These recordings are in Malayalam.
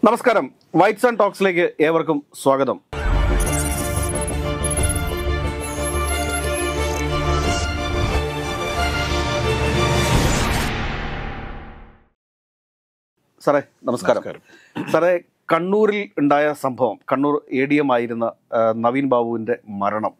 നമസ്കാരം വൈറ്റ്സ് ആൻഡ് ടോക്സിലേക്ക് ഏവർക്കും സ്വാഗതം സാറേ നമസ്കാരം സാറേ കണ്ണൂരിൽ ഉണ്ടായ സംഭവം കണ്ണൂർ എ ഡി എം ആയിരുന്ന ആ, നവീൻ ബാബുവിൻ്റെ മരണം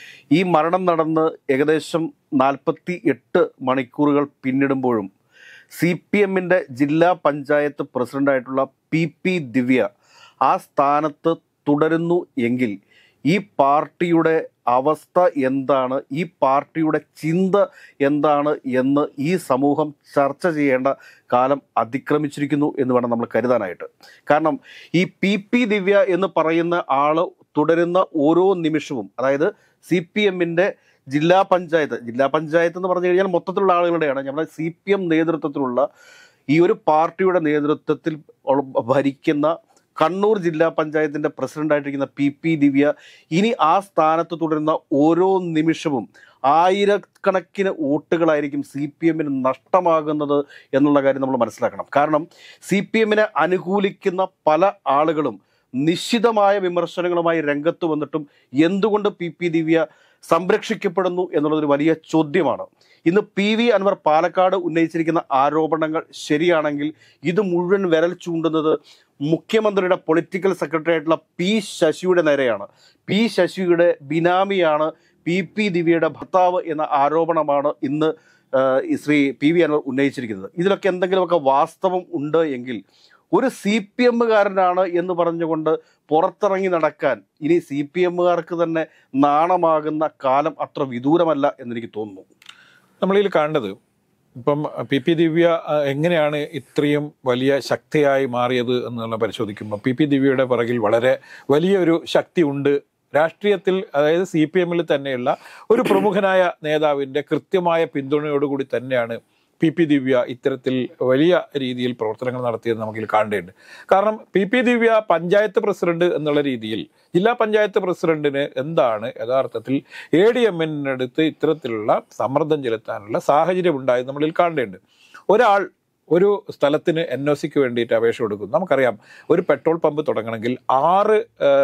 ഈ മരണം നടന്ന് ഏകദേശം നാൽപ്പത്തി എട്ട് മണിക്കൂറുകൾ പിന്നിടുമ്പോഴും സി പി എമ്മിൻ്റെ ജില്ലാ പഞ്ചായത്ത് പ്രസിഡൻ്റായിട്ടുള്ള പി പി ദിവ്യ ആ സ്ഥാനത്ത് തുടരുന്നു എങ്കിൽ ഈ പാർട്ടിയുടെ അവസ്ഥ എന്താണ് ഈ പാർട്ടിയുടെ ചിന്ത എന്താണ് എന്ന് ഈ സമൂഹം ചർച്ച ചെയ്യേണ്ട കാലം അതിക്രമിച്ചിരിക്കുന്നു എന്ന് വേണം നമ്മൾ കരുതാനായിട്ട് കാരണം ഈ പി പി ദിവ്യ എന്ന് പറയുന്ന ആള് തുടരുന്ന ഓരോ നിമിഷവും അതായത് സി പി എമ്മിൻ്റെ ജില്ലാ പഞ്ചായത്ത് ജില്ലാ പഞ്ചായത്ത് എന്ന് പറഞ്ഞു കഴിഞ്ഞാൽ മൊത്തത്തിലുള്ള ആളുകളുടെയാണ് നമ്മുടെ സി പി എം നേതൃത്വത്തിലുള്ള ഈ ഒരു പാർട്ടിയുടെ നേതൃത്വത്തിൽ ഉള്ള- ഭരിക്കുന്ന കണ്ണൂർ ജില്ലാ പഞ്ചായത്തിന്റെ പ്രസിഡന്റായിട്ടിരിക്കുന്ന പി പി ദിവ്യ ഇനി ആ സ്ഥാനത്ത് തുടരുന്ന ഓരോ നിമിഷവും ആയിരക്കണക്കിന് വോട്ടുകളായിരിക്കും സി പി എമ്മിന് നഷ്ടമാകുന്നത് എന്നുള്ള കാര്യം നമ്മൾ മനസ്സിലാക്കണം കാരണം സി പി എമ്മിനെ അനുകൂലിക്കുന്ന പല ആളുകളും നിശ്ചിതമായ വിമർശനങ്ങളുമായി രംഗത്ത് വന്നിട്ടും എന്തുകൊണ്ട് പി പി ദിവ്യ സംരക്ഷിക്കപ്പെടുന്നു എന്നുള്ളതൊരു വലിയ ചോദ്യമാണ് ഇന്ന് പി വി അൻവർ പാലക്കാട് ഉന്നയിച്ചിരിക്കുന്ന ആരോപണങ്ങൾ ശരിയാണെങ്കിൽ ഇത് മുഴുവൻ വിരൽ ചൂണ്ടുന്നത് മുഖ്യമന്ത്രിയുടെ പൊളിറ്റിക്കൽ സെക്രട്ടറി ആയിട്ടുള്ള പി ശശിയുടെ നേരെയാണ് പി ശശിയുടെ ബിനാമിയാണ് പി പി ദിവ്യയുടെ ഭർത്താവ് എന്ന ആരോപണമാണ് ഇന്ന് ആ, ഈ ശ്രീ പി വി അൻവർ ഉന്നയിച്ചിരിക്കുന്നത് ഇതിലൊക്കെ എന്തെങ്കിലുമൊക്കെ വാസ്തവം ഉണ്ട് എങ്കിൽ ഒരു സി പി എമ്മുകാരനാണ് എന്ന് പറഞ്ഞുകൊണ്ട് പുറത്തിറങ്ങി നടക്കാൻ ഇനി സി പി എമ്മുകാർക്ക് തന്നെ നാണമാകുന്ന കാലം അത്ര വിദൂരമല്ല എന്നെനിക്ക് തോന്നുന്നു നമ്മളിൽ കാണേണ്ടത് ഇപ്പം പി പി ദിവ്യ ആ, എങ്ങനെയാണ് ഇത്രയും വലിയ ശക്തിയായി മാറിയത് എന്നുള്ള പരിശോധിക്കുമ്പോൾ പി പി ദിവ്യയുടെ പിറകിൽ വളരെ വലിയൊരു ശക്തി ഉണ്ട് രാഷ്ട്രീയത്തിൽ അതായത് സി പി എമ്മിൽ തന്നെയുള്ള ഒരു പ്രമുഖനായ നേതാവിൻ്റെ കൃത്യമായ പിന്തുണയോടുകൂടി തന്നെയാണ് പി പി ദിവ്യ ഇത്തരത്തിൽ വലിയ രീതിയിൽ പ്രവർത്തനങ്ങൾ നടത്തിയത് നമുക്കിൽ കാണേണ്ടതുണ്ട് കാരണം P P Divya panchayat president എന്നുള്ള രീതിയിൽ ജില്ലാ പഞ്ചായത്ത് പ്രസിഡന്റിന് എന്താണ് യഥാർത്ഥത്തിൽ എ ഡി എമ്മിനടുത്ത് ഇത്തരത്തിലുള്ള സമ്മർദ്ദം ചെലുത്താനുള്ള സാഹചര്യം ഉണ്ടായത് നമ്മളിൽ കാണേണ്ടതുണ്ട് ഒരാൾ ഒരു സ്ഥലത്തിന് എൻ ഒ സിക്ക് വേണ്ടിയിട്ട് അപേക്ഷ കൊടുക്കുന്നു നമുക്കറിയാം ഒരു പെട്രോൾ പമ്പ് തുടങ്ങണമെങ്കിൽ ആറ്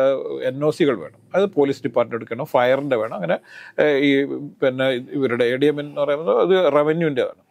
എൻ ഒ സികൾ വേണം അത് പോലീസ് ഡിപ്പാർട്ട്മെന്റ് എടുക്കണം ഫയറിൻ്റെ വേണം അങ്ങനെ ഏഹ്, ഈ പിന്നെ ഇവരുടെ എ ഡി എം എന്ന് പറയുന്നത് അത് റവന്യൂവിൻ്റെ വേണം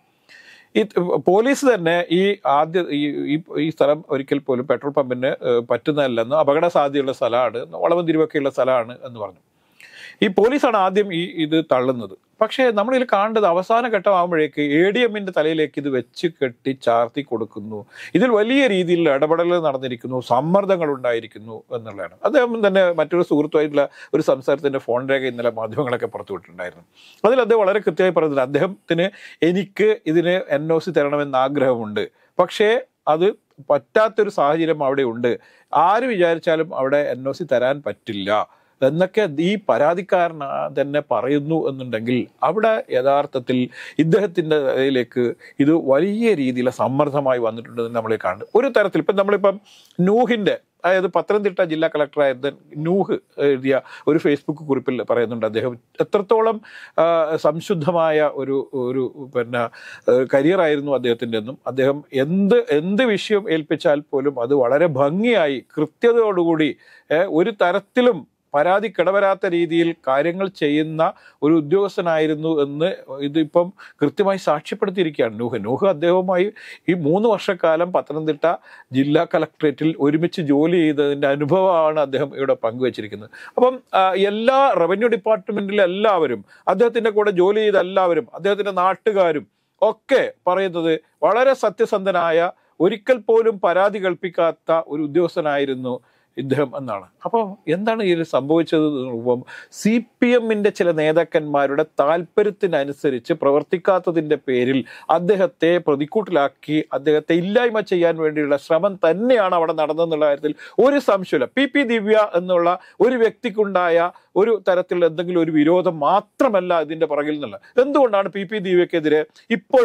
ഈ പോലീസ് തന്നെ ഈ ആദ്യ ഈ ഈ- ഈ സ്ഥലം ഒരിക്കൽ പോലും പെട്രോൾ പമ്പിന് ഏഹ്, പറ്റുന്നതല്ലെന്ന് അപകട സാധ്യതയുള്ള സ്ഥലമാണ് വളവും തിരിവൊക്കെയുള്ള സ്ഥലമാണ് എന്ന് പറഞ്ഞു ഈ പോലീസാണ് ആദ്യം ഈ ഇത് തള്ളുന്നത് പക്ഷേ നമ്മളിതിൽ കാണേണ്ടത് അവസാന ഘട്ടമാകുമ്പോഴേക്ക് എ ഡി എമ്മിന്റെ തലയിലേക്ക് ഇത് വെച്ച് കെട്ടി ചാർത്തി കൊടുക്കുന്നു ഇതിൽ വലിയ രീതിയിൽ ഇടപെടലുകൾ നടന്നിരിക്കുന്നു സമ്മർദ്ദങ്ങൾ ഉണ്ടായിരിക്കുന്നു എന്നുള്ളതാണ് അദ്ദേഹം തന്നെ മറ്റൊരു സുഹൃത്തുമായിട്ടുള്ള ഒരു സംസാരത്തിന്റെ ഫോൺ രേഖ ഇന്നലെ മാധ്യമങ്ങളൊക്കെ പുറത്തുവിട്ടിട്ടുണ്ടായിരുന്നു അതിൽ അദ്ദേഹം വളരെ കൃത്യമായി പറഞ്ഞത് അദ്ദേഹത്തിന് എനിക്ക് ഇതിന് എൻ ഒ സി തരണമെന്ന് ആഗ്രഹമുണ്ട് പക്ഷേ അത് പറ്റാത്തൊരു സാഹചര്യം അവിടെ ഉണ്ട് ആര് വിചാരിച്ചാലും അവിടെ എൻ ഒ സി തരാൻ പറ്റില്ല എന്നൊക്കെ ഈ പരാതിക്കാരൻ തന്നെ പറയുന്നു എന്നുണ്ടെങ്കിൽ അവിടെ യഥാർത്ഥത്തിൽ ഇദ്ദേഹത്തിൻ്റെ ഇതിലേക്ക് ഇത് വലിയ രീതിയിലെ സമ്മർദ്ദമായി വന്നിട്ടുണ്ടെന്ന് നമ്മൾ കാണുന്നു ഒരു തരത്തിൽ ഇപ്പം നമ്മളിപ്പം നൂഹിൻ്റെ അതായത് പത്തനംതിട്ട ജില്ലാ കളക്ടറായിരുന്ന നൂഹ് എഴുതിയ ഒരു ഫേസ്ബുക്ക് കുറിപ്പിൽ പറയുന്നുണ്ട് അദ്ദേഹം എത്രത്തോളം ആ, സംശുദ്ധമായ ഒരു ഒരു പിന്നെ കരിയറായിരുന്നു അദ്ദേഹത്തിൻ്റെ എന്നും അദ്ദേഹം എന്ത് എന്ത് വിഷയം ഏൽപ്പിച്ചാൽ പോലും അത് വളരെ ഭംഗിയായി കൃത്യതയോടുകൂടി ഏ, ഒരു തരത്തിലും പരാതി കിടവരാത്ത രീതിയിൽ കാര്യങ്ങൾ ചെയ്യുന്ന ഒരു ഉദ്യോഗസ്ഥനായിരുന്നു എന്ന് ഇതിപ്പം കൃത്യമായി സാക്ഷ്യപ്പെടുത്തിയിരിക്കുകയാണ് നൂഹ് നൂഹ് അദ്ദേഹവുമായി ഈ മൂന്ന് വർഷക്കാലം പത്തനംതിട്ട ജില്ലാ കളക്ടറേറ്റിൽ ഒരുമിച്ച് ജോലി ചെയ്തതിൻ്റെ അനുഭവമാണ് അദ്ദേഹം ഇവിടെ പങ്കുവച്ചിരിക്കുന്നത് അപ്പം ആ, എല്ലാ റവന്യൂ ഡിപ്പാർട്ട്മെന്റിലെ എല്ലാവരും അദ്ദേഹത്തിൻ്റെ കൂടെ ജോലി ചെയ്ത എല്ലാവരും അദ്ദേഹത്തിൻ്റെ നാട്ടുകാരും ഒക്കെ പറയുന്നത് വളരെ സത്യസന്ധനായ ഒരിക്കൽ പോലും പരാതി കൽപ്പിക്കാത്ത ഒരു ഉദ്യോഗസ്ഥനായിരുന്നു ഇദ്ദേഹം എന്നാണ് അപ്പോൾ എന്താണ് ഇതിൽ സംഭവിച്ചത് എന്ന് നോക്കുമ്പം സി പി എമ്മിൻ്റെ ചില നേതാക്കന്മാരുടെ താല്പര്യത്തിനനുസരിച്ച് പ്രവർത്തിക്കാത്തതിൻ്റെ പേരിൽ അദ്ദേഹത്തെ പ്രതിക്കൂട്ടിലാക്കി അദ്ദേഹത്തെ ഇല്ലായ്മ ചെയ്യാൻ വേണ്ടിയുള്ള ശ്രമം തന്നെയാണ് അവിടെ നടന്നതെന്നുള്ള കാര്യത്തിൽ ഒരു സംശയമില്ല പി പി ദിവ്യ എന്നുള്ള ഒരു വ്യക്തിക്കുണ്ടായ ഒരു തരത്തിലുള്ള എന്തെങ്കിലും ഒരു വിരോധം മാത്രമല്ല ഇതിൻ്റെ പുറകിൽ നിന്നുള്ള എന്തുകൊണ്ടാണ് പി പി ദിവ്യക്കെതിരെ ഇപ്പോഴും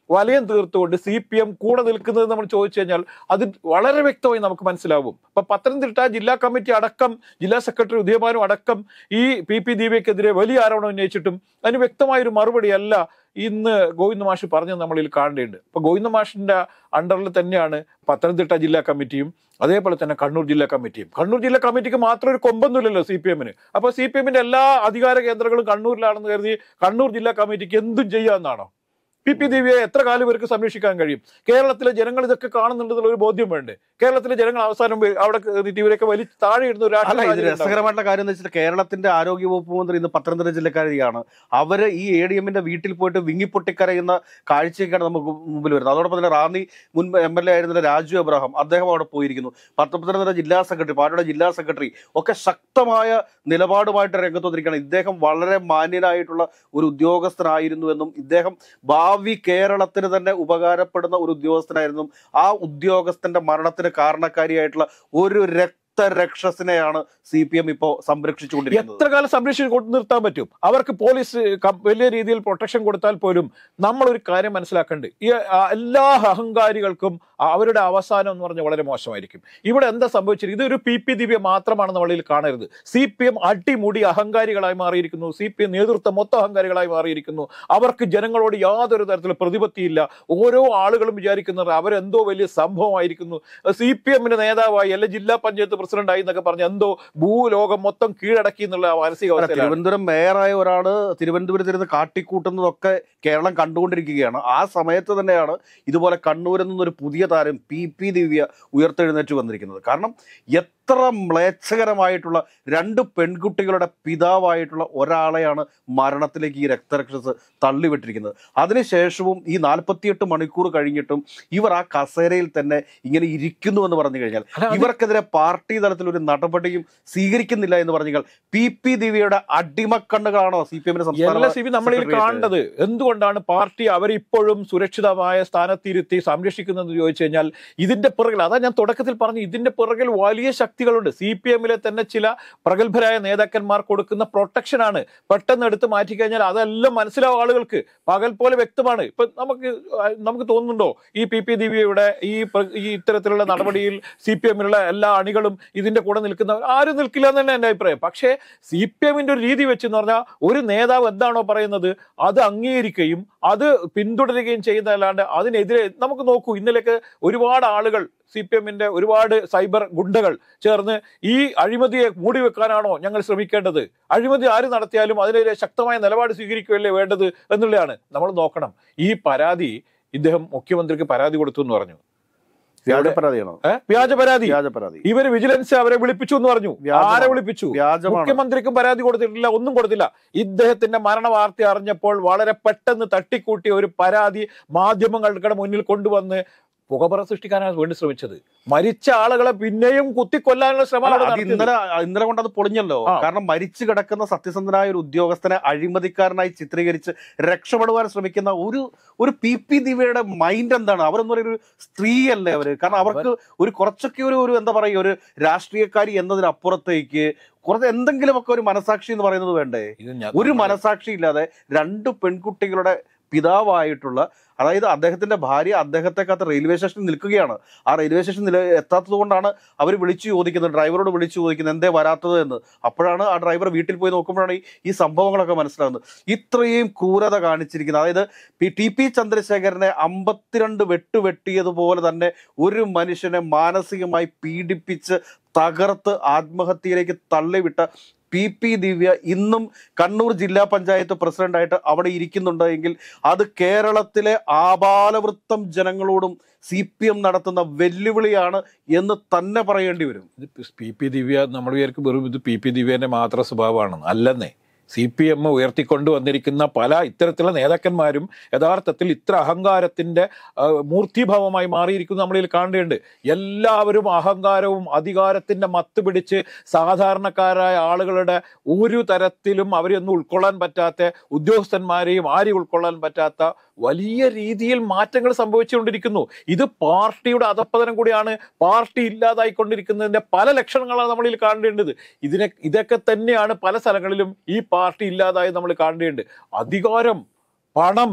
വലയം തീർത്തുകൊണ്ട് സി പി എം കൂടെ നിൽക്കുന്നത് നമ്മൾ ചോദിച്ചു കഴിഞ്ഞാൽ അത് വളരെ വ്യക്തമായി നമുക്ക് മനസ്സിലാവും ഇപ്പൊ പത്തനംതിട്ട ജില്ലാ കമ്മിറ്റി അടക്കം ജില്ലാ സെക്രട്ടറി ഉദയഭാനു അടക്കം ഈ പി പി ദീപയ്ക്കെതിരെ വലിയ ആരോപണം ഉന്നയിച്ചിട്ടും അതിന് വ്യക്തമായൊരു മറുപടി അല്ല ഇന്ന് ഗോവിന്ദ മാഷ് പറഞ്ഞത് നമ്മളിൽ കാണേണ്ടതുണ്ട് അപ്പൊ ഗോവിന്ദ മാഷിന്റെ അണ്ടറിൽ തന്നെയാണ് പത്തനംതിട്ട ജില്ലാ കമ്മിറ്റിയും അതേപോലെ തന്നെ കണ്ണൂർ ജില്ലാ കമ്മിറ്റിയും കണ്ണൂർ ജില്ലാ കമ്മിറ്റിക്ക് മാത്രം ഒരു കൊമ്പൊന്നുമില്ലല്ലോ സി പി എമ്മിന് അപ്പൊ സി പി എമ്മിന്റെ എല്ലാ അധികാര കേന്ദ്രങ്ങളും കണ്ണൂരിലാണെന്ന് കരുതി കണ്ണൂർ ജില്ലാ കമ്മിറ്റിക്ക് എന്തും ചെയ്യാമെന്നാണോ പി പി ദേവിയെ എത്ര കാലം ഇവർക്ക് സംരക്ഷിക്കാൻ കഴിയും കേരളത്തിലെ ജനങ്ങൾ ഇതൊക്കെ കാണുന്നുണ്ടെന്നുള്ള ഒരു ബോധ്യം വേണ്ടേ കേരളത്തിലെ ജനങ്ങൾ അവസാനം വെ- അവിടെ എത്തിയിട്ട് ഇവരൊക്കെ വലിയ താഴെ ഇടുന്ന ഒരു അല്ല ഇത് രാഷ്ട്രീയ സാഹചര്യം ഉണ്ടാവും. രസകരമായിട്ടുള്ള കാര്യം എന്ന് വെച്ചിട്ട് കേരളത്തിന്റെ ആരോഗ്യ വകുപ്പ് മന്ത്രി ഇന്ന് പത്തനംതിട്ട ജില്ലക്കാരിയാണ് അവര് ഈ എ ഡി എമ്മിന്റെ വീട്ടിൽ പോയിട്ട് വിങ്ങിപ്പൊട്ടിക്കരയുന്ന കാഴ്ചയൊക്കെയാണ് നമുക്ക് മുമ്പിൽ വരുന്നത് അതോടൊപ്പം തന്നെ റാന്നി മുൻ എം എൽ എ ആയിരുന്ന രാജു അബ്രഹാം അദ്ദേഹം അവിടെ പോയിരിക്കുന്നു പത്തനംതിട്ട ജില്ലാ സെക്രട്ടറി പാർട്ടിയുടെ ജില്ലാ സെക്രട്ടറി ഒക്കെ ശക്തമായ നിലപാടുമായിട്ട് രംഗത്ത് വന്നിരിക്കുകയാണ് ഇദ്ദേഹം വളരെ മാന്യനായിട്ടുള്ള ഒരു ഉദ്യോഗസ്ഥനായിരുന്നു എന്നും ഇദ്ദേഹം ഭാവി കേരളത്തിന് തന്നെ ഉപകാരപ്പെടുന്ന ഒരു ഉദ്യോഗസ്ഥനായിരുന്നു ആ ഉദ്യോഗസ്ഥന്റെ മരണത്തിന് കാരണക്കാരിയായിട്ടുള്ള ഒരു രക്തരക്ഷസിനെയാണ് സി പി എം ഇപ്പോ സംരക്ഷിച്ചുകൊണ്ടിരിക്കുന്നത് എത്ര കാലം സംരക്ഷിച്ച് കൊണ്ട് നിർത്താൻ പറ്റും അവർക്ക് പോലീസ് ക- വലിയ രീതിയിൽ പ്രൊട്ടക്ഷൻ കൊടുത്താൽ പോലും നമ്മൾ ഒരു കാര്യം മനസ്സിലാക്കേണ്ടത് ഈ ആ, എല്ലാ അഹങ്കാരികൾക്കും അവരുടെ അവസാനം എന്ന് പറഞ്ഞാൽ വളരെ മോശമായിരിക്കും ഇവിടെ എന്താ സംഭവിച്ചിരിക്കുന്നത് ഇതൊരു പി പി ദിവ്യ മാത്രമാണ് നമ്മളിൽ കാണരുത് സി പി എം അടിമുടി അഹങ്കാരികളായി മാറിയിരിക്കുന്നു സി പി എം നേതൃത്വം മൊത്തം അഹങ്കാരികളായി മാറിയിരിക്കുന്നു അവർക്ക് ജനങ്ങളോട് യാതൊരു തരത്തിലുള്ള പ്രതിപത്തിയില്ല ഓരോ ആളുകളും വിചാരിക്കുന്നത് അവരെന്തോ വലിയ സംഭവമായിരിക്കുന്നു സി പി എമ്മിന്റെ നേതാവായി അല്ലെ ജില്ലാ പഞ്ചായത്ത് പ്രസിഡന്റായി എന്നൊക്കെ പറഞ്ഞ് എന്തോ ഭൂലോകം മൊത്തം കീഴടക്കി എന്നുള്ള അല്ല, മാനസികാവസ്ഥയിലാണ് തിരുവനന്തപുരം മേയറായ ഒരാള് തിരുവനന്തപുരത്ത് ഇരുന്ന് കാട്ടിക്കൂട്ടുന്നതൊക്കെ കേരളം കണ്ടുകൊണ്ടിരിക്കുകയാണ് ആ സമയത്ത് തന്നെയാണ് ഇതുപോലെ കണ്ണൂരിൽ നിന്നൊരു പുതിയ താരം പി പി ദിവ്യ ഉയർത്തെഴുന്നേറ്റ് വന്നിരിക്കുന്നത് കാരണം എത്ര മ്ലേച്ഛകരമായിട്ടുള്ള രണ്ട് പെൺകുട്ടികളുടെ പിതാവായിട്ടുള്ള ഒരാളെയാണ് മരണത്തിലേക്ക് ഈ രക്തരക്ഷസ് തള്ളിവിട്ടിരിക്കുന്നത് അതിനുശേഷവും ഈ നാൽപ്പത്തിയെട്ട് മണിക്കൂർ കഴിഞ്ഞിട്ടും ഇവർ ആ കസേരയിൽ തന്നെ ഇങ്ങനെ ഇരിക്കുന്നു എന്ന് പറഞ്ഞു കഴിഞ്ഞാൽ അല്ല, അത് ഇവർക്കെതിരെ പാർട്ടി തലത്തിൽ ഒരു നടപടിയും സ്വീകരിക്കുന്നില്ല എന്ന് പറഞ്ഞു കഴിഞ്ഞാൽ പി പി ദിവ്യയുടെ അടിമക്കണ്ണുകളാണോ സി പി എമ്മിന്റെ എൽ എസ് ബി നമ്മളിൽ സെക്രട്ടേറിയറ്റ്? കാണേണ്ടത് എന്തുകൊണ്ടാണ് പാർട്ടി അവരിപ്പോഴും സുരക്ഷിതമായ സ്ഥാനത്തിരുത്തി സംരക്ഷിക്കുന്നത് ചോദിച്ചു കഴിഞ്ഞാൽ ഇതിന്റെ പിറകിൽ അതാ ഞാൻ തുടക്കത്തിൽ പറഞ്ഞു ഇതിന്റെ പിറകിൽ വലിയ ശക്തികളുണ്ട് സി പി എമ്മിലെ തന്നെ ചില പ്രഗത്ഭരായ നേതാക്കന്മാർ കൊടുക്കുന്ന പ്രൊട്ടക്ഷനാണ് പെട്ടെന്ന് എടുത്ത് മാറ്റിക്കഴിഞ്ഞാൽ അതെല്ലാം മനസ്സിലാവും ആളുകൾക്ക് പകൽ പോലെ വ്യക്തമാണ് ഇപ്പൊ നമുക്ക് ആ, നമുക്ക് തോന്നുന്നുണ്ടോ ഈ പി പി ദിവ്യയുടെ ഈ പ്ര- ഈ ഇത്തരത്തിലുള്ള നടപടിയിൽ സി പി എമ്മിലുള്ള എല്ലാ അണികളും ഇതിന്റെ കൂടെ നിൽക്കുന്നവർ ആരും നിൽക്കില്ല എന്ന് തന്നെ എന്റെ അഭിപ്രായം പക്ഷേ സി പി എമ്മിന്റെ ഒരു രീതി വെച്ച് എന്ന് പറഞ്ഞാൽ ഒരു നേതാവ് എന്താണോ പറയുന്നത് അത് അംഗീകരിക്കുകയും അത് പിന്തുടരുകയും ചെയ്യുന്നതല്ലാണ്ട് അതിനെതിരെ നമുക്ക് നോക്കൂ ഇന്നലെയൊക്കെ ഒരുപാട് ആളുകൾ സി പി എമ്മിന്റെ ഒരുപാട് സൈബർ ഗുണ്ടകൾ ചേർന്ന് ഈ അഴിമതിയെ മൂടി വെക്കാനാണോ ഞങ്ങൾ ശ്രമിക്കേണ്ടത് അഴിമതി ആര് നടത്തിയാലും അതിനെതിരെ ശക്തമായ നിലപാട് സ്വീകരിക്കുകയല്ലേ വേണ്ടത് എന്നുള്ളതാണ് നമ്മൾ നോക്കണം ഈ പരാതി ഇദ്ദേഹം മുഖ്യമന്ത്രിക്ക് പരാതി കൊടുത്തു എന്ന് പറഞ്ഞു വ്യാജ പരാതിയാണോ ഏ? വ്യാജ പരാതി വ്യാജ പരാതി ഇവര് വിജിലൻസ് അവരെ വിളിപ്പിച്ചു എന്ന് പറഞ്ഞു വ്യാജമാണ്. ആരെ വിളിപ്പിച്ചു വ്യാജമാണ് മുഖ്യമന്ത്രിക്കും പരാതി കൊടുത്തിട്ടില്ല ഒന്നും കൊടുത്തില്ല ഇദ്ദേഹത്തിന്റെ മരണ വാർത്ത അറിഞ്ഞപ്പോൾ വളരെ പെട്ടെന്ന് തട്ടിക്കൂട്ടി ഒരു പരാതി മാധ്യമങ്ങളുടെ മുന്നിൽ കൊണ്ടുവന്ന് പുകപറ സൃഷ്ടിക്കാനാണ് വേണ്ടി ശ്രമിച്ചത് മരിച്ച ആളുകളെ പിന്നെയും കുത്തിക്കൊല്ലാനുള്ള അല്ല, ശ്രമമാണ് അത് നടത്തിയത്. ഇന്നലെ ഇന്നലെ കൊണ്ട് അത് പൊളിഞ്ഞല്ലോ ആ. കാരണം മരിച്ചു കിടക്കുന്ന സത്യസന്ധനായ ഒരു ഉദ്യോഗസ്ഥനെ അഴിമതിക്കാരനായി ചിത്രീകരിച്ച് രക്ഷപ്പെടുവാൻ ശ്രമിക്കുന്ന ഒരു ഒരു പി പി ദിവ്യയുടെ മൈൻഡ് എന്താണ് അവരെന്ന് പറയുന്ന ഒരു സ്ത്രീയല്ലേ അവര് കാരണം അവർക്ക് ഒരു കുറച്ചൊക്കെ ഒരു ഒരു എന്താ പറയുക ഒരു രാഷ്ട്രീയക്കാരി എന്നതിനപ്പുറത്തേക്ക് കുറച്ച് എന്തെങ്കിലുമൊക്കെ ഒരു മനസാക്ഷി എന്ന് പറയുന്നത് വേണ്ടേ ഇത് ഞാൻ- ഒരു മനസാക്ഷി ഇല്ലാതെ രണ്ട് പെൺകുട്ടികളുടെ പിതാവായിട്ടുള്ള അതായത് അദ്ദേഹത്തിന്റെ ഭാര്യ അദ്ദേഹത്തെക്കാത്ത റെയിൽവേ സ്റ്റേഷനിൽ നിൽക്കുകയാണ് ആ റെയിൽവേ സ്റ്റേഷൻ നില എത്താത്തത് കൊണ്ടാണ് അവർ വിളിച്ചു ചോദിക്കുന്നത് ഡ്രൈവറോട് വിളിച്ചു ചോദിക്കുന്നത് എന്തേ വരാത്തത് എന്ന് അപ്പോഴാണ് ആ ഡ്രൈവർ വീട്ടിൽ പോയി നോക്കുമ്പോഴാണ് ഈ- ഈ സംഭവങ്ങളൊക്കെ മനസ്സിലാകുന്നത് ഇത്രയും ക്രൂരത കാണിച്ചിരിക്കുന്നത് അതായത് പി ടി പി ചന്ദ്രശേഖരനെ അമ്പത്തിരണ്ട് വെട്ട് വെട്ടിയതുപോലെ തന്നെ ഒരു മനുഷ്യനെ മാനസികമായി പീഡിപ്പിച്ച് തകർത്ത് ആത്മഹത്യയിലേക്ക് തള്ളിവിട്ട പി പി ദിവ്യ ഇന്നും കണ്ണൂർ ജില്ലാ പഞ്ചായത്ത് പ്രസിഡന്റായിട്ട് അവിടെ ഇരിക്കുന്നുണ്ട് എങ്കിൽ അത് കേരളത്തിലെ ആപാലവൃത്തം ജനങ്ങളോടും സി പി എം നടത്തുന്ന വെല്ലുവിളിയാണ് എന്ന് തന്നെ പറയേണ്ടി വരും ഇത് പി പി ദിവ്യ നമ്മൾ വിചാരിക്കും വെറും ഇത് പി പി ദിവ്യന്റെ മാത്രം സ്വഭാവമാണെന്ന് അല്ലെന്നേ സി പി എം ഉയർത്തിക്കൊണ്ടു വന്നിരിക്കുന്ന പല ഇത്തരത്തിലുള്ള നേതാക്കന്മാരും യഥാർത്ഥത്തിൽ ഇത്ര അഹങ്കാരത്തിന്റെ ആ, മൂർത്തിഭാവമായി മാറിയിരിക്കുന്നു നമ്മളിൽ കാണേണ്ടതുണ്ട് എല്ലാവരും അഹങ്കാരവും അധികാരത്തിന്റെ മത്ത് പിടിച്ച് സാധാരണക്കാരായ ആളുകളുടെ ഒരു തരത്തിലും അവരെയൊന്നും ഉൾക്കൊള്ളാൻ പറ്റാത്ത ഉദ്യോഗസ്ഥന്മാരെയും ആരെയും ഉൾക്കൊള്ളാൻ പറ്റാത്ത വലിയ രീതിയിൽ മാറ്റങ്ങൾ സംഭവിച്ചുകൊണ്ടിരിക്കുന്നു ഇത് പാർട്ടിയുടെ അധപ്പതനം കൂടിയാണ് പാർട്ടി ഇല്ലാതായിക്കൊണ്ടിരിക്കുന്നതിന്റെ പല ലക്ഷണങ്ങളാണ് നമ്മളിൽ കാണേണ്ടത് ഇതിനെ ഇതൊക്കെ തന്നെയാണ് പല സ്ഥലങ്ങളിലും ഈ പാർട്ടി ഇല്ലാതായി നമ്മൾ കാണേണ്ടത് അധികാരം പണം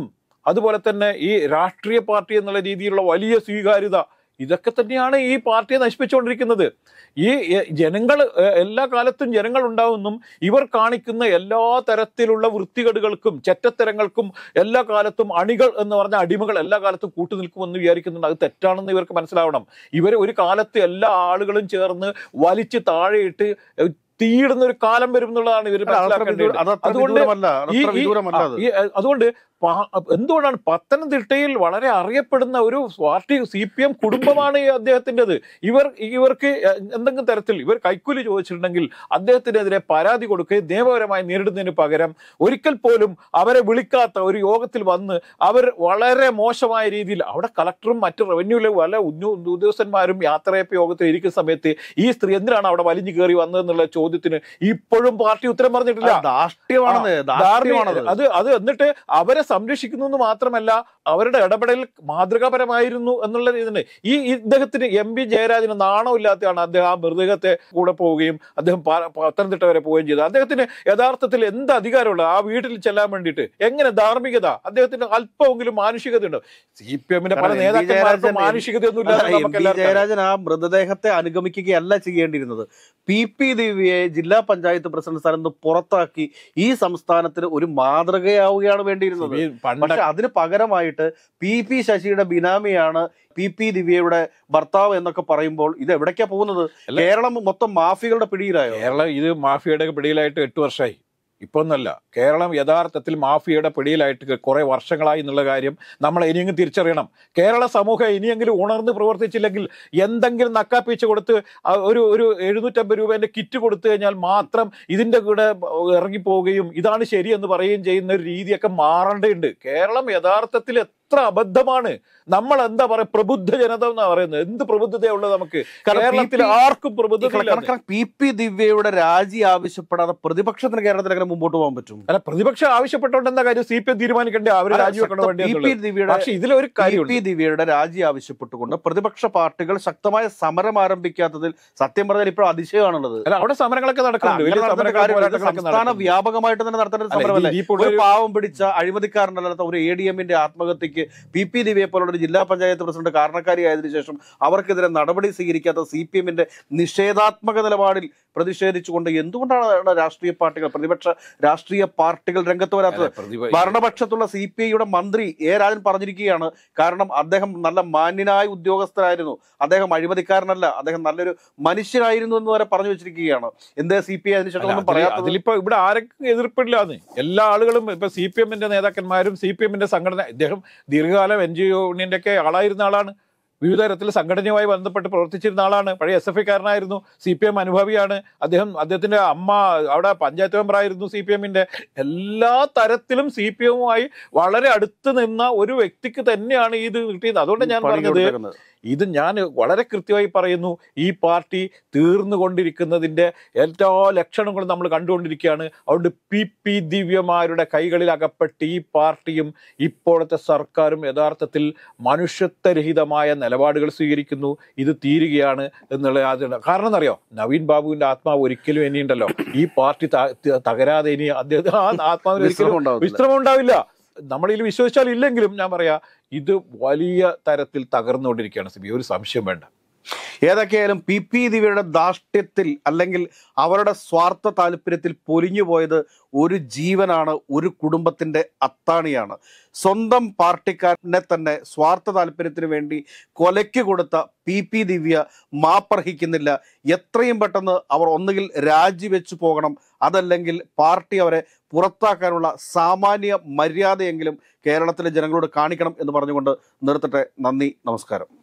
അതുപോലെ തന്നെ ഈ രാഷ്ട്രീയ പാർട്ടി എന്നുള്ള രീതിയിലുള്ള വലിയ സ്വീകാര്യത ഇതൊക്കെ തന്നെയാണ് ഈ പാർട്ടിയെ നശിപ്പിച്ചുകൊണ്ടിരിക്കുന്നത് ഈ ജനങ്ങൾ എല്ലാ കാലത്തും ജനങ്ങൾ ഉണ്ടാവുന്നും ഇവർ കാണിക്കുന്ന എല്ലാ തരത്തിലുള്ള വൃത്തികേടുകൾക്കും ചെറ്റത്തരങ്ങൾക്കും എല്ലാ കാലത്തും അണികൾ എന്ന് പറഞ്ഞ അടിമകൾ എല്ലാ കാലത്തും കൂട്ടു നിൽക്കുമെന്ന് വിചാരിക്കുന്നുണ്ട് അത് തെറ്റാണെന്ന് ഇവർക്ക് മനസ്സിലാവണം ഇവർ ഒരു കാലത്ത് എല്ലാ ആളുകളും ചേർന്ന് വലിച്ച് താഴെയിട്ട് ഏഹ്, തീയിടുന്ന ഒരു കാലം വരും എന്നുള്ളതാണ് ഇവർ അല്ല, അതത്ര മനസ്സിലാക്കേണ്ടത് വിദൂര- അതത്ര അതുകൊണ്ട് വിദൂരമല്ല ഈ അതത്ര ഈ- വിദൂരമല്ല ആ, അത് ഈ, അഹ് അതുകൊണ്ട് പ- എന്തുകൊണ്ടാണ് പത്തനംതിട്ടയിൽ വളരെ അറിയപ്പെടുന്ന ഒരു പാർട്ടി സി പി എം കുടുംബമാണ് ഈ അദ്ദേഹത്തിൻ്റെത് ഇവർ ഇവർക്ക് എന്തെങ്കിലും തരത്തിൽ ഇവർ കൈക്കൂലി ചോദിച്ചിട്ടുണ്ടെങ്കിൽ അദ്ദേഹത്തിനെതിരെ പരാതി കൊടുക്കുകയും നിയമപരമായി നേരിടുന്നതിന് പകരം ഒരിക്കൽ പോലും അവരെ വിളിക്കാത്ത ഒരു യോഗത്തിൽ വന്ന് അവർ വളരെ മോശമായ രീതിയിൽ അവിടെ കളക്ടറും മറ്റ് റവന്യൂവിലെ പല ഉദ്യോ- ഉദ്യോഗസ്ഥന്മാരും യാത്രയപ്പ് യോഗത്തിൽ ഇരിക്കുന്ന സമയത്ത് ഈ സ്ത്രീ എന്തിനാണ് അവിടെ വലിഞ്ഞു കയറി വന്നതെന്നുള്ള ചോദ്യത്തിന് ഇപ്പോഴും പാർട്ടി ഉത്തരം പറഞ്ഞിട്ടില്ല അത് ധാർഷ്ട്യമാണത് ധാർഷ്ട്യമാണത് ധാർമ്മിക- അത് അത് എന്നിട്ട് അവരെ സംരക്ഷിക്കുന്നു എന്ന് മാത്രമല്ല അവരുടെ ഇടപെടൽ മാതൃകാപരമായിരുന്നു എന്നുള്ള രീതിയിൽ ഈ ഇദ്ദേഹത്തിന് എം പി ജയരാജന് നാണമില്ലാത്തതാണ് അദ്ദേഹം ആ മൃതകത്തെ കൂടെ പോവുകയും അദ്ദേഹം പ- പത്തനംതിട്ട വരെ പോവുകയും ചെയ്തത് അദ്ദേഹത്തിന് യഥാർത്ഥത്തിൽ എന്ത് അധികാരമുള്ള ആ വീട്ടിൽ ചെല്ലാൻ വേണ്ടിയിട്ട് എങ്ങനെ ധാർമ്മികത അദ്ദേഹത്തിന് അല്പമെങ്കിലും മാനുഷികത ഉണ്ടോ സി പി എമ്മിന്റെ പല കാരണം എം. വി. നേതാക്കന്മാർക്കും ജയരാജൻ- മാനുഷികതയൊന്നും ഇല്ലാതെ എം നമുക്ക് പി എല്ലാവർക്കും അറിയാം. ജയരാജൻ ആ മൃതദേഹത്തെ അനുഗമിക്കുകയല്ല ചെയ്യേണ്ടിയിരുന്നത് പി പി ദേവിയെ ജില്ലാ പഞ്ചായത്ത് പ്രസിഡന്റ് സ്ഥാനത്ത് നിന്ന് പുറത്താക്കി ഈ സംസ്ഥാനത്തിന് ഒരു മാതൃകയാവുകയാണ് വേണ്ടിയിരുന്നത് ഈ പണ്ട് പക്ഷെ അതിന് പകരമായിട്ട് പി പി ശശിയുടെ ബിനാമിയാണ് പി പി ദിവ്യയുടെ ഭർത്താവ് എന്നൊക്കെ പറയുമ്പോൾ ഇത് എവിടേക്കാ പോകുന്നത് അല്ല. കേരളം മൊത്തം മാഫികളുടെ പിടിയിലായോ കേരളം ഇത് മാഫിയയുടെ പിടിയിലായിട്ട് എട്ട് വർഷമായി ഇപ്പൊ ഒന്നല്ല കേരളം യഥാർത്ഥത്തിൽ മാഫിയയുടെ പിടിയിലായിട്ട് കുറെ വർഷങ്ങളായി എന്നുള്ള കാര്യം നമ്മൾ ഇനിയെങ്കിലും തിരിച്ചറിയണം കേരള സമൂഹം ഇനിയെങ്കിലും ഉണർന്ന് പ്രവർത്തിച്ചില്ലെങ്കിൽ എന്തെങ്കിലും നക്കാപ്പീച്ച കൊടുത്ത് ആ ഒരു ഒരു എഴുന്നൂറ്റമ്പത് രൂപേന്റെ കിറ്റ് കൊടുത്തു കഴിഞ്ഞാൽ മാത്രം ഇതിന്റെ കൂടെ ഇറങ്ങിപ്പോവുകയും ഇതാണ് ശരിയെന്ന് പറയുകയും ചെയ്യുന്ന ഒരു രീതിയൊക്കെ മാറേണ്ടതുണ്ട് കേരളം യഥാർത്ഥത്തിൽ എത്ര അബദ്ധമാണ് നമ്മൾ എന്താ പറയാ പ്രബുദ്ധ ജനത എന്നാ പറയുന്നത് എന്ത് പ്രബുദ്ധതയുള്ളത് നമുക്ക് കാരണം കേരളത്തിൽ പി- ആർക്കും പ്രബുദ്ധത പി പി ദിവ്യയുടെ രാജി ആവശ്യപ്പെടാതെ പ്രതിപക്ഷത്തിന് കേരളത്തിൽ എങ്ങനെ മുമ്പോട്ട് പോകാൻ പറ്റും അല്ല പ്രതിപക്ഷം ആവശ്യപ്പെട്ടുകൊണ്ട് എന്താ കാര്യം സി പി എം തീരുമാനിക്കണ്ടേ അവർ അല്ല, രാജിവെക്കണോ വേണ്ടി പി പി എന്നുള്ളത്. ദിവ്യയുടെ പക്ഷെ ഇതിലൊരു പി കാര്യമുണ്ട് പി ദിവ്യയുടെ രാജി ആവശ്യപ്പെട്ടുകൊണ്ട് പ്രതിപക്ഷ പാർട്ടികൾ ശക്തമായ സമരം ആരംഭിക്കാത്തതിൽ സത്യം പറഞ്ഞാൽ ഇപ്പോൾ അതിശയമാണുള്ളത് അല്ല അവിടെ സമരങ്ങളൊക്കെ അല്ല, നടക്കുന്നുണ്ട് അങ്ങനെ വലിയ നടത്തേണ്ട സമരങ്ങൾ കാര്യമില്ല. ഇത് പോരാട്ടങ്ങളൊക്കെ സംസ്ഥാന നടക്കുന്നുണ്ട്. വ്യാപകമായിട്ട് തന്നെ നടത്തേണ്ട ഒരു അല്ല, സമരമല്ലേ ഇത് ഇപ്പോൾ ഒരു ഒരു- പാവം പിടിച്ച അഴിമതിക്കാരനല്ലാത്ത ഒരു എ ഡി എമ്മിന്റെ ആത്മഹത്യക്ക് പി പി ദിവ്യയെ പോലുള്ള ഒരു ജില്ലാ പഞ്ചായത്ത് പ്രസിഡന്റ് കാരണക്കാരിയായതിനു ശേഷം അവർക്കെതിരെ നടപടി സ്വീകരിക്കാത്ത സി പി എമ്മിന്റെ നിഷേധാത്മക നിലപാടിൽ പ്രതിഷേധിച്ചുകൊണ്ട് എന്തുകൊണ്ടാണ് രാഷ്ട്രീയ പാർട്ടികൾ പ്രതിപക്ഷ രാഷ്ട്രീയ പാർട്ടികൾ രംഗത്ത് വരാത്തത് അല്ല, പ്രതിപ- ഭരണപക്ഷത്തുള്ള സി പി ഐയുടെ മന്ത്രി എ രാജൻ പറഞ്ഞിരിക്കുകയാണ് കാരണം അദ്ദേഹം നല്ല മാന്യനായ ഉദ്യോഗസ്ഥരായിരുന്നു അദ്ദേഹം അഴിമതിക്കാരനല്ല അദ്ദേഹം നല്ലൊരു മനുഷ്യനായിരുന്നു എന്ന് വരെ പറഞ്ഞു വെച്ചിരിക്കുകയാണ് എന്തേ സി പി ഐ അതിനുശേഷം അല്ല, ഒന്നും അതില് പറയാത്തത് അതിലിപ്പോ ഇവിടെ ആരൊക്കെ എതിർപ്പില്ലാന്ന് എല്ലാ ആളുകളും ഇപ്പൊ സി പി എമ്മിന്റെ നേതാക്കന്മാരും സി പി എമ്മിന്റെ സംഘടന ഇദ്ദേഹം ദീർഘകാലം എൻ ജി യൂണിയന്റെ ഒക്കെ ആളായിരുന്ന ആളാണ് വിവിധ തരത്തിൽ സംഘടനയുമായി ബന്ധപ്പെട്ട് പ്രവർത്തിച്ചിരുന്ന ആളാണ് പഴയ എസ് എഫ് ഐക്കാരനായിരുന്നു സി പി എം അനുഭാവിയാണ് അദ്ദേഹം അദ്ദേഹത്തിന്റെ അമ്മ അവിടെ പഞ്ചായത്ത് മെമ്പറായിരുന്നു സി പി എമ്മിന്റെ എല്ലാ തരത്തിലും സി പി എമ്മുമായി വളരെ അടുത്ത് നിന്ന ഒരു വ്യക്തിക്ക് തന്നെയാണ് ഇത് കിട്ടിയത് അതുകൊണ്ട് ഞാൻ പണി പറഞ്ഞത് കൊടുത്തേക്കുന്നത്. ഇത് ഞാൻ വളരെ കൃത്യമായി പറയുന്നു ഈ പാർട്ടി തീർന്നുകൊണ്ടിരിക്കുന്നതിന്റെ എല്ലാ ലക്ഷണങ്ങളും നമ്മൾ കണ്ടുകൊണ്ടിരിക്കുകയാണ് അതുകൊണ്ട് പി പി ദിവ്യമാരുടെ കൈകളിൽ അകപ്പെട്ട് ഈ പാർട്ടിയും ഇപ്പോഴത്തെ സർക്കാരും യഥാർത്ഥത്തിൽ മനുഷ്യത്വരഹിതമായ നിലപാടുകൾ സ്വീകരിക്കുന്നു ഇത് തീരുകയാണ് എന്നുള്ള അതിന് കാരണം എന്നറിയോ നവീൻ ബാബുവിന്റെ ആത്മാവ് ഒരിക്കലും ഇനിയുണ്ടല്ലോ ഈ പാർട്ടി ത- ത- തകരാതെ ഇനി അദ്ദേഹം ആ ആത്മാവിന് വിശ്രമം ഒരിക്കലും ഉണ്ടാവത്തില്ല. വിശ്രമം ഉണ്ടാവില്ല നമ്മളിൽ വിശ്വസിച്ചാൽ ഇല്ലെങ്കിലും ഞാൻ പറയാ ഇത് വലിയ തരത്തിൽ തകർന്നുകൊണ്ടിരിക്കുകയാണ് സിബി ഒരു സംശയം വേണ്ട ഏതൊക്കെയായാലും പി പി ദിവ്യയുടെ ധാർഷ്ട്യത്തിൽ അല്ലെങ്കിൽ അവരുടെ സ്വാർത്ഥ താല്പര്യത്തിൽ പൊലിഞ്ഞു പോയത് ഒരു ജീവനാണ് ഒരു കുടുംബത്തിന്റെ അത്താണിയാണ് സ്വന്തം പാർട്ടിക്കാരനെ തന്നെ സ്വാർത്ഥ താല്പര്യത്തിന് വേണ്ടി കൊലയ്ക്ക് കൊടുത്ത പി പി ദിവ്യ മാപ്പർഹിക്കുന്നില്ല എത്രയും പെട്ടെന്ന് അവർ ഒന്നുകിൽ രാജിവെച്ചു പോകണം അതല്ലെങ്കിൽ പാർട്ടി അവരെ പുറത്താക്കാനുള്ള സാമാന്യ മര്യാദയെങ്കിലും കേരളത്തിലെ ജനങ്ങളോട് കാണിക്കണം എന്ന് പറഞ്ഞുകൊണ്ട് നിർത്തട്ടെ നന്ദി നമസ്കാരം